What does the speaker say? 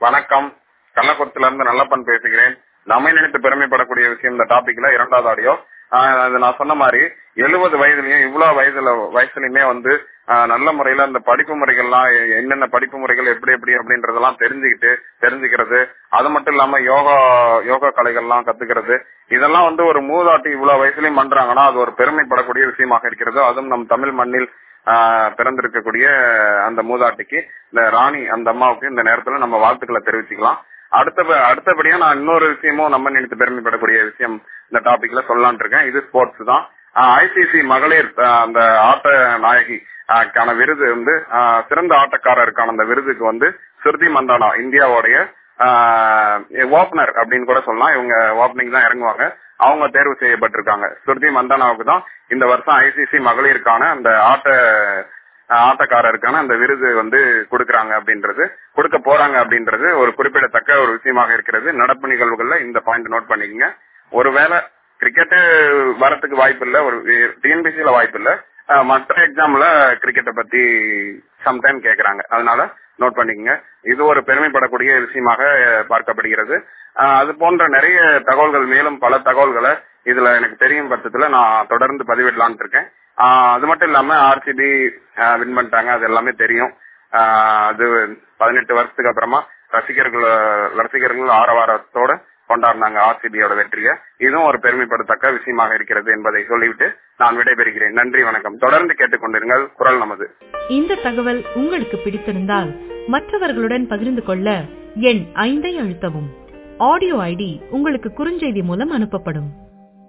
வணக்கம் கள்ளக்குளத்துல இருந்து நல்லப்பன் பேசுகிறேன் நம்மை நினைத்து பெருமைப்படக்கூடிய விஷயம் இந்த டாபிக்ல இரண்டாவது ஆடியோ அது நான் சொன்ன மாதிரி எழுபது வயதுலயும் இவ்வளவு வயதுல வயசுலயுமே வந்து ஆஹ், நல்ல முறையில இந்த படிப்பு முறைகள்லாம் எ- என்னென்ன படிப்பு முறைகள் எப்படி எப்படி அப்படின்றதெல்லாம் தெரிஞ்சுக்கிட்டு தெரிஞ்சுக்கிறது அது மட்டும் இல்லாம யோகா யோகா கலைகள்லாம் கத்துக்கிறது இதெல்லாம் வந்து ஒரு மூதாட்டி இவ்வளவு வயசுலயும் பண்றாங்கன்னா அது ஒரு பெருமைப்படக்கூடிய விஷயமாக இருக்கிறது அதுவும் நம் தமிழ் மண்ணில் ஆஹ், பிறந்திருக்கக்கூடிய அந்த மூதாட்டிக்கு இந்த ராணி அந்த அம்மாவுக்கு இந்த நேரத்துல நம்ம வாழ்த்துக்களை தெரிவிச்சுக்கலாம் அடுத்த அடுத்தபடியா நான் இன்னொரு விஷயமும் நம்ம நினைத்து பெருமைப்படக்கூடிய விஷயம் இந்த டாபிக்ல சொல்லலாம்னு இருக்கேன் இது ஸ்போர்ட்ஸ் தான் ஐசிசி மகளிர் ஆஹ், அந்த ஆட்ட நாயகி ஆஹ், க்கான விருது வந்து ஆஹ், சிறந்த ஆட்டக்காரருக்கான அந்த விருதுக்கு வந்து ஸ்ருதி மந்தானா இந்தியாவுடைய ஓபனர் அப்படின்னு கூட சொல்லலாம் இவங்க ஓப்பனிங் தான் இறங்குவாங்க அவங்க தேர்வு செய்யப்பட்டிருக்காங்க ஸ்ருதி மந்தானாவுக்கு தான் இந்த வருஷம் ஐசிசி மகளிருக்கான அந்த ஆட்ட ஆஹ் ஆட்டக்காரருக்கான அந்த விருது வந்து கொடுக்கறாங்க அப்படின்றது கொடுக்க போறாங்க அப்படின்றது ஒரு குறிப்பிடத்தக்க ஒரு விஷயமாக இருக்கிறது நடப்பு நிகழ்வுகள்ல இந்த பாயிண்ட் நோட் பண்ணிக்கங்க ஒருவேளை கிரிக்கெட் வரத்துக்கு வாய்ப்பு இல்ல ஒரு டிஎன்பிசில வாய்ப்பு இல்ல ஆஹ் மற்ற எக்ஸாம்ல கிரிக்கெட்டை பத்தி சம்டைம் கேக்குறாங்க அதனால நோட் பண்ணிக்கங்க இது ஒரு பெருமைப்படக்கூடிய விஷயமாக அஹ், பார்க்கப்படுகிறது ஆஹ் அது போன்ற நிறைய தகவல்கள் மேலும் பல தகவல்களை இதுல எனக்கு தெரியும் பட்சத்துல நான் தொடர்ந்து பதிவிடலாம்னு இருக்கேன் ஆஹ் அது மட்டும் இல்லாம ஆர்சிபி வின் பண்ணிட்டாங்க அது எல்லாமே தெரியும் ஆஹ் அது பதினெட்டு வருஷத்துக்கு அப்புறமா ரசிகர்கள் ரசிகர்கள் ஆரவாரத்தோட கொண்டாடினாங்க ஆர்சிபியோட வெற்றியை இதுவும் ஒரு பெருமைப்படத்தக்க விஷயமாக இருக்கிறது என்பதை சொல்லிவிட்டு நான் விடைபெறுகிறேன் நன்றி வணக்கம் தொடர்ந்து கேட்டுக்கொண்டிருங்கள் குரல் நமது இந்த தகவல் உங்களுக்கு பிடித்திருந்தால் மற்றவர்களுடன் பகிர்ந்து கொள்ள எண் ஐந்தை அழுத்தவும் ஆடியோ ஐடி உங்களுக்கு குறுஞ்செய்தி மூலம் அனுப்பப்படும்